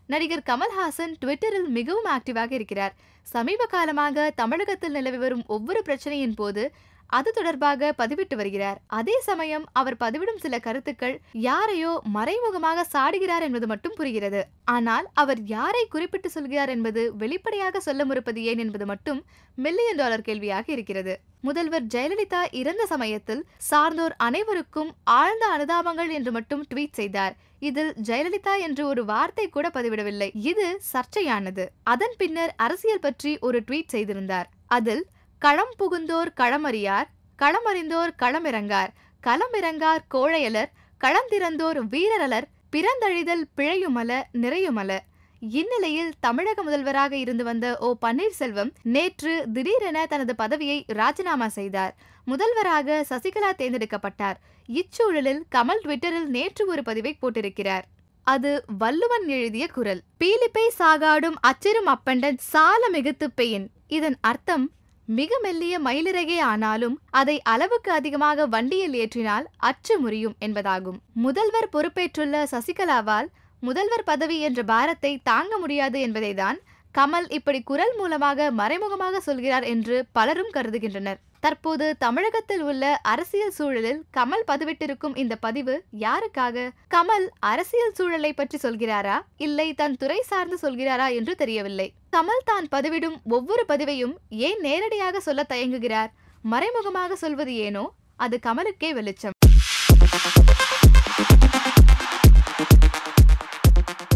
நடிகர் கமல்ஹாசன் ட்விட்டரில் மிகவும் ஆக்டிவாக இருக்கிறார் சமீப காலமாக தமிழகத்தில் நிலவி வரும் ஒவ்வொரு பிரச்சனையின் போது அது தொடர்பாக பதிவிட்டு வருகிறார் அதே சமயம் அவர் பதிவிடும் சில கருத்துக்கள் யாரையோ மறைமுகமாக சாடுகிறார் என்பது மட்டும் புரிகிறது ஆனால் அவர் யாரை குறிப்பிட்டு சொல்கிறார் என்பது வெளிப்படையாக சொல்ல மறுப்பது ஏன் என்பது மட்டும் மில்லியன் டாலர் கேள்வியாக இருக்கிறது முதல்வர் ஜெயலலிதா இறந்த சமயத்தில் சார்ந்தோர் அனைவருக்கும் ஆழ்ந்த அனுதாபங்கள் என்று மட்டும் ட்வீட் செய்தார் இதில் ஜெயலலிதா என்று ஒரு வார்த்தை கூட பதிவிடவில்லை இது சர்ச்சையானது அதன் பின்னர் அரசியல் பற்றி ஒரு ட்வீட் செய்திருந்தார் அதில் களம் புகுந்தோர் களமறியார் களமறிந்தோர் களமிறங்கார் களமிறங்கார் கோழையலர் களந்திறந்தோர் வீரரலர் பிறந்தழிதல் பிழையுமல நிறையுமல இந்நிலையில் தமிழக முதல்வராக இருந்து வந்த ஓ பன்னீர்செல்வம் நேற்று திடீரென தனது பதவியை ராஜினாமா செய்தார் முதல்வராக சசிகலா தேர்ந்தெடுக்கப்பட்டார் இச்சூழலில் கமல் ட்விட்டரில் நேற்று ஒரு பதிவை போட்டிருக்கிறார் அது வள்ளுவன் எழுதிய குரல் பீலிப்பை சாகாடும் அச்சிரும் அப்பண்டன் சால மிகுத்து பெயின் இதன் அர்த்தம் மிக மெல்லிய மயிலிறகே ஆனாலும் அதை அளவுக்கு அதிகமாக வண்டியில் ஏற்றினால் அச்சு முறியும் என்பதாகும் முதல்வர் பொறுப்பேற்றுள்ள சசிகலாவால் முதல்வர் பதவி என்ற பாரத்தை தாங்க முடியாது என்பதைதான் கமல் இப்படி குரல் மூலமாக மறைமுகமாக சொல்கிறார் என்று பலரும் கருதுகின்றனர் தற்போது தமிழகத்தில் உள்ள அரசியல் சூழலில் கமல் பதிவிட்டிருக்கும் இந்த பதிவு யாருக்காக கமல் அரசியல் சூழலை பற்றி சொல்கிறாரா இல்லை தன் துறை சார்ந்து சொல்கிறாரா என்று தெரியவில்லை கமல் தான் பதிவிடும் ஒவ்வொரு பதிவையும் ஏன் நேரடியாக சொல்ல தயங்குகிறார் மறைமுகமாக சொல்வது ஏனோ அது கமலுக்கே வெளிச்சம்